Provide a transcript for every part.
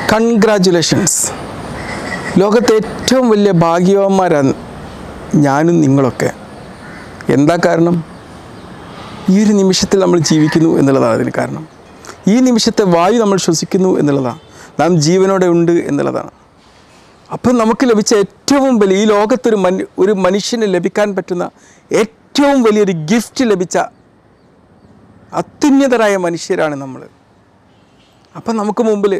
congratulations ലോകത്തെ ഏറ്റവും വലിയ ഭാഗ്യവാന്മാരാണ് ഞാനും നിങ്ങളൊക്കെ എന്താ കാരണം ഈ ഒരു നിമിഷത്തിൽ നമ്മൾ ജീവിക്കുന്നു എന്നുള്ളതാണ് അതിന് കാരണം ഈ നിമിഷത്തെ വായു നമ്മൾ ശ്വസിക്കുന്നു എന്നുള്ളതാണ് നാം ജീവനോടെ ഉണ്ട് എന്നുള്ളതാണ് അപ്പം നമുക്ക് ലഭിച്ച ഏറ്റവും വലിയ ഈ ലോകത്തൊരു മനു ഒരു മനുഷ്യന് ലഭിക്കാൻ പറ്റുന്ന ഏറ്റവും വലിയൊരു ഗിഫ്റ്റ് ലഭിച്ച അത്യുന്നതരായ മനുഷ്യരാണ് നമ്മൾ അപ്പം നമുക്ക് മുമ്പിൽ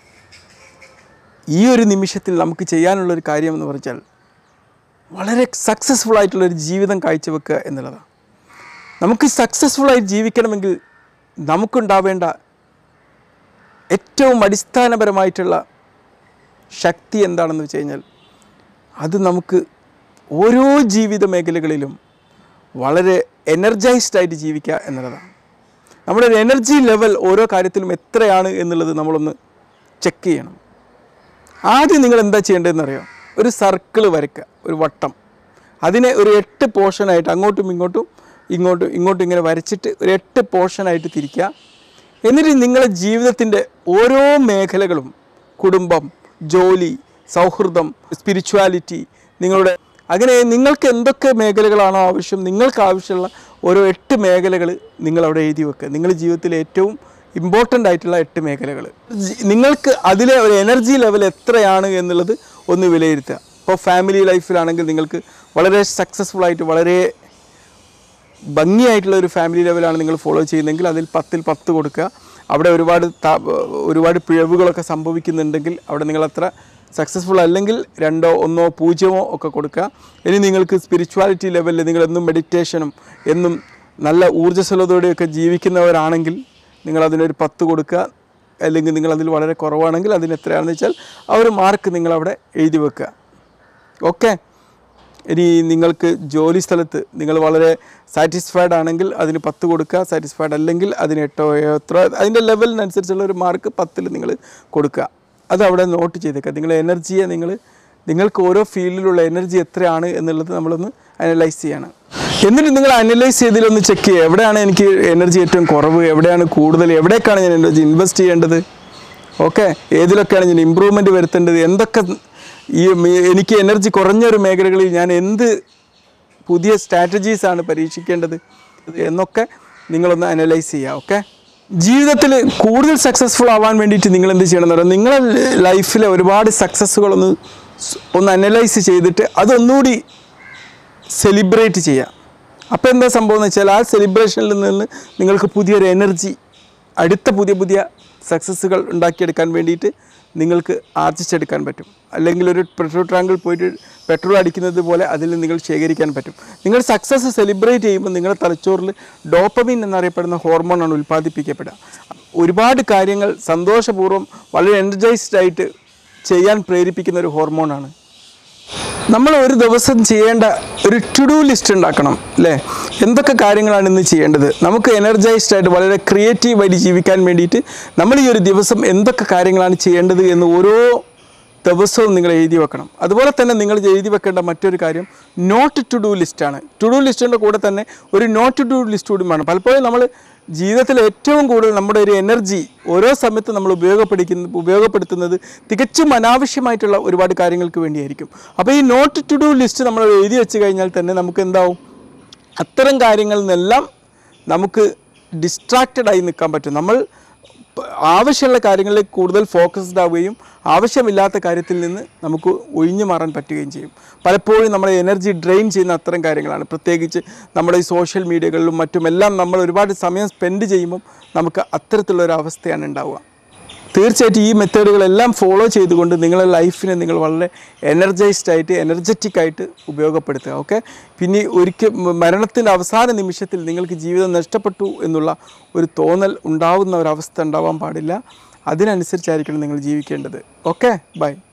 ഈ ഒരു നിമിഷത്തിൽ നമുക്ക് ചെയ്യാനുള്ളൊരു കാര്യം എന്ന് പറഞ്ഞാൽ വളരെ സക്സസ്ഫുൾ ആയിട്ടുള്ളൊരു ജീവിതം കാഴ്ചവെക്കുക എന്നുള്ളതാണ് നമുക്ക് സക്സസ്ഫുള്ളായി ജീവിക്കണമെങ്കിൽ നമുക്കുണ്ടാവേണ്ട ഏറ്റവും അടിസ്ഥാനപരമായിട്ടുള്ള ശക്തി എന്താണെന്ന് വെച്ച് കഴിഞ്ഞാൽ അത് നമുക്ക് ഓരോ ജീവിത മേഖലകളിലും വളരെ എനർജൈസ്ഡ് ആയിട്ട് ജീവിക്കുക എന്നുള്ളതാണ് നമ്മുടെ ഒരു എനർജി ലെവൽ ഓരോ കാര്യത്തിലും എത്രയാണ് എന്നുള്ളത് നമ്മളൊന്ന് ചെക്ക് ചെയ്യണം ആദ്യം നിങ്ങൾ എന്താ ചെയ്യേണ്ടതെന്ന് അറിയാം ഒരു സർക്കിൾ വരയ്ക്കുക ഒരു വട്ടം അതിനെ ഒരു എട്ട് പോർഷനായിട്ട് അങ്ങോട്ടും ഇങ്ങോട്ടും ഇങ്ങോട്ടും ഇങ്ങോട്ടും ഇങ്ങനെ വരച്ചിട്ട് ഒരു എട്ട് പോർഷനായിട്ട് തിരിക്കുക എന്നിട്ട് നിങ്ങളുടെ ജീവിതത്തിൻ്റെ ഓരോ മേഖലകളും കുടുംബം ജോലി സൗഹൃദം സ്പിരിച്വാലിറ്റി നിങ്ങളുടെ അങ്ങനെ നിങ്ങൾക്ക് എന്തൊക്കെ മേഖലകളാണോ ആവശ്യം നിങ്ങൾക്ക് ആവശ്യമുള്ള ഓരോ എട്ട് മേഖലകൾ നിങ്ങൾ അവിടെ എഴുതി വെക്കുക നിങ്ങളുടെ ജീവിതത്തിലെ ഏറ്റവും ഇമ്പോർട്ടൻ്റ് ആയിട്ടുള്ള എട്ട് മേഖലകൾ ജി- നിങ്ങൾക്ക് അതിലെ ഒരു എനർജി ലെവൽ എത്രയാണ് എന്നുള്ളത് ഒന്ന് വിലയിരുത്തുക ഇപ്പോൾ ഫാമിലി ലൈഫിലാണെങ്കിൽ നിങ്ങൾക്ക് വളരെ സക്സസ്ഫുൾ ആയിട്ട് വളരെ ഭംഗിയായിട്ടുള്ള ഒരു ഫാമിലി ലെവലാണ് നിങ്ങൾ ഫോളോ ചെയ്യുന്നതെങ്കിൽ അതിൽ പത്തിൽ പത്ത് കൊടുക്കുക അവിടെ ഒരുപാട് ത- ഒരുപാട് പിഴവുകളൊക്കെ സംഭവിക്കുന്നുണ്ടെങ്കിൽ അവിടെ നിങ്ങൾ അത്ര സക്സസ്ഫുൾ അല്ലെങ്കിൽ രണ്ടോ ഒന്നോ പൂജ്യമോ ഒക്കെ കൊടുക്കുക ഇനി നിങ്ങൾക്ക് സ്പിരിച്വാലിറ്റി ലെവലിൽ നിങ്ങൾ എന്നും മെഡിറ്റേഷനും എന്നും നല്ല ഊർജ്ജസ്വലതയോടെയൊക്കെ ജീവിക്കുന്നവരാണെങ്കിൽ നിങ്ങൾ അതിനൊരു പത്ത് കൊടുക്കുക അല്ലെങ്കിൽ നിങ്ങൾ അതിൽ വളരെ കുറവാണെങ്കിൽ അതിന് എത്രയാണെന്ന് വെച്ചാൽ ആ ഒരു മാർക്ക് നിങ്ങളവിടെ എഴുതി വെക്കുക ഓക്കെ ഇനി നിങ്ങൾക്ക് ജോലി സ്ഥലത്ത് നിങ്ങൾ വളരെ സാറ്റിസ്ഫൈഡ് ആണെങ്കിൽ അതിന് പത്ത് കൊടുക്കുക സാറ്റിസ്ഫൈഡ് അല്ലെങ്കിൽ അതിന് എട്ടോ എത്ര അതിൻ്റെ ലെവലിനനുസരിച്ചുള്ള ഒരു മാർക്ക് പത്തിൽ നിങ്ങൾ കൊടുക്കുക അത് അവിടെ നോട്ട് ചെയ്തേക്കുക നിങ്ങൾ എനർജിയെ നിങ്ങൾ നിങ്ങൾക്ക് ഓരോ ഫീൽഡിലുള്ള എനർജി എത്രയാണ് എന്നുള്ളത് നമ്മളൊന്ന് അനലൈസ് ചെയ്യണം എന്നിട്ട് നിങ്ങൾ അനലൈസ് ചെയ്തതിലൊന്ന് ചെക്ക് ചെയ്യുക എവിടെയാണ് എനിക്ക് എനർജി ഏറ്റവും കുറവ് എവിടെയാണ് കൂടുതൽ എവിടേക്കാണ് ഞാൻ എനർജി ഇൻവെസ്റ്റ് ചെയ്യേണ്ടത് ഓക്കെ ഏതിലൊക്കെയാണ് ഞാൻ ഇമ്പ്രൂവ്മെൻറ്റ് വരുത്തേണ്ടത് എന്തൊക്കെ ഈ മേ- എനിക്ക് എനർജി കുറഞ്ഞൊരു മേഖലകളിൽ ഞാൻ എന്ത് പുതിയ സ്ട്രാറ്റജീസാണ് പരീക്ഷിക്കേണ്ടത് എന്നൊക്കെ നിങ്ങളൊന്ന് അനലൈസ് ചെയ്യുക ഓക്കെ ജീവിതത്തിൽ കൂടുതൽ സക്സസ്ഫുൾ ആവാൻ വേണ്ടിയിട്ട് നിങ്ങൾ എന്ത് ചെയ്യണം എന്ന് പറഞ്ഞാൽ നിങ്ങളെ ലൈഫിലെ ഒരുപാട് സക്സസ്സുകളൊന്ന് സ് ഒന്ന് അനലൈസ് ചെയ്തിട്ട് അതൊന്നുകൂടി സെലിബ്രേറ്റ് ചെയ്യുക അപ്പോൾ എന്താ സംഭവം എന്ന് വെച്ചാൽ ആ സെലിബ്രേഷനിൽ നിന്ന് നിങ്ങൾക്ക് പുതിയൊരു എനർജി അടുത്ത പുതിയ പുതിയ സക്സസ്സുകൾ ഉണ്ടാക്കിയെടുക്കാൻ വേണ്ടിയിട്ട് നിങ്ങൾക്ക് ആർജിച്ചെടുക്കാൻ പറ്റും അല്ലെങ്കിൽ ഒരു പെട്രോൾ ടാങ്കിൽ പോയിട്ട് പെട്രോൾ അടിക്കുന്നത് പോലെ അതിൽ നിങ്ങൾ ശേഖരിക്കാൻ പറ്റും നിങ്ങൾ സക്സസ് സെലിബ്രേറ്റ് ചെയ്യുമ്പോൾ നിങ്ങളുടെ തലച്ചോറിൽ ഡോപ്പമിൻ എന്നറിയപ്പെടുന്ന ഹോർമോണാണ് ഉൽപ്പാദിപ്പിക്കപ്പെടുക ഒരുപാട് കാര്യങ്ങൾ സന്തോഷപൂർവ്വം വളരെ എനർജൈസ്ഡ് ആയിട്ട് ചെയ്യാൻ പ്രേരിപ്പിക്കുന്ന ഒരു ഹോർമോണാണ് നമ്മൾ ഒരു ദിവസം ചെയ്യേണ്ട ഒരു ടു ഡു ലിസ്റ്റ് ഉണ്ടാക്കണം അല്ലേ എന്തൊക്കെ കാര്യങ്ങളാണ് ഇന്ന് ചെയ്യേണ്ടത് നമുക്ക് എനർജൈസ്ഡ് ആയിട്ട് വളരെ ക്രിയേറ്റീവായിട്ട് ജീവിക്കാൻ വേണ്ടിയിട്ട് നമ്മൾ ഈ ഒരു ദിവസം എന്തൊക്കെ കാര്യങ്ങളാണ് ചെയ്യേണ്ടത് എന്ന് ഓരോ ദിവസവും നിങ്ങൾ എഴുതി വെക്കണം അതുപോലെ തന്നെ നിങ്ങൾ എഴുതി വെക്കേണ്ട മറ്റൊരു കാര്യം നോട്ട് ടു ഡു ലിസ്റ്റാണ് ടു ഡു ലിസ്റ്റിൻ്റെ കൂടെ തന്നെ ഒരു നോട്ട് ടു ഡു ലിസ്റ്റ് കൂടി വേണം പലപ്പോഴും നമ്മൾ ജീവിതത്തിൽ ഏറ്റവും കൂടുതൽ നമ്മുടെ ഒരു എനർജി ഓരോ സമയത്ത് നമ്മൾ ഉപയോഗപ്പെടുക്കുന്ന ഉപയോഗപ്പെടുത്തുന്നത് തികച്ചും അനാവശ്യമായിട്ടുള്ള ഒരുപാട് കാര്യങ്ങൾക്ക് വേണ്ടിയായിരിക്കും അപ്പോൾ ഈ നോട്ട് ടു ഡു ലിസ്റ്റ് നമ്മൾ എഴുതി വെച്ച് കഴിഞ്ഞാൽ തന്നെ നമുക്ക് എന്താവും അത്തരം കാര്യങ്ങളിൽ നിന്നെല്ലാം നമുക്ക് ഡിസ്ട്രാക്റ്റഡ് ആയി നിൽക്കാൻ പറ്റും നമ്മൾ പ- ആവശ്യമുള്ള കാര്യങ്ങളിലേക്ക് കൂടുതൽ ഫോക്കസ്ഡ് ആവുകയും ആവശ്യമില്ലാത്ത കാര്യത്തിൽ നിന്ന് നമുക്ക് ഒഴിഞ്ഞു മാറാൻ പറ്റുകയും ചെയ്യും പലപ്പോഴും നമ്മുടെ എനർജി ഡ്രെയിൻ ചെയ്യുന്ന അത്തരം കാര്യങ്ങളാണ് പ്രത്യേകിച്ച് നമ്മുടെ ഈ സോഷ്യൽ മീഡിയകളിലും മറ്റുമെല്ലാം നമ്മൾ ഒരുപാട് സമയം സ്പെൻഡ് ചെയ്യുമ്പം നമുക്ക് അത്തരത്തിലുള്ള ഒരു അവസ്ഥയാണ് ഉണ്ടാവുക തീർച്ചയായിട്ടും ഈ മെത്തേഡുകളെല്ലാം ഫോളോ ചെയ്തുകൊണ്ട് നിങ്ങളുടെ ലൈഫിനെ നിങ്ങൾ വളരെ എനർജൈസ്ഡ് ആയിട്ട് എനർജറ്റിക് ആയിട്ട് ഉപയോഗപ്പെടുത്തുക ഓക്കെ പിന്നെ ഒരിക്കൽ മരണത്തിൻ്റെ അവസാന നിമിഷത്തിൽ നിങ്ങൾക്ക് ജീവിതം നഷ്ടപ്പെട്ടു എന്നുള്ള ഒരു തോന്നൽ ഉണ്ടാവുന്ന ഒരവസ്ഥ ഉണ്ടാവാൻ പാടില്ല അതിനനുസരിച്ചായിരിക്കണം നിങ്ങൾ ജീവിക്കേണ്ടത് ഓക്കെ ബൈ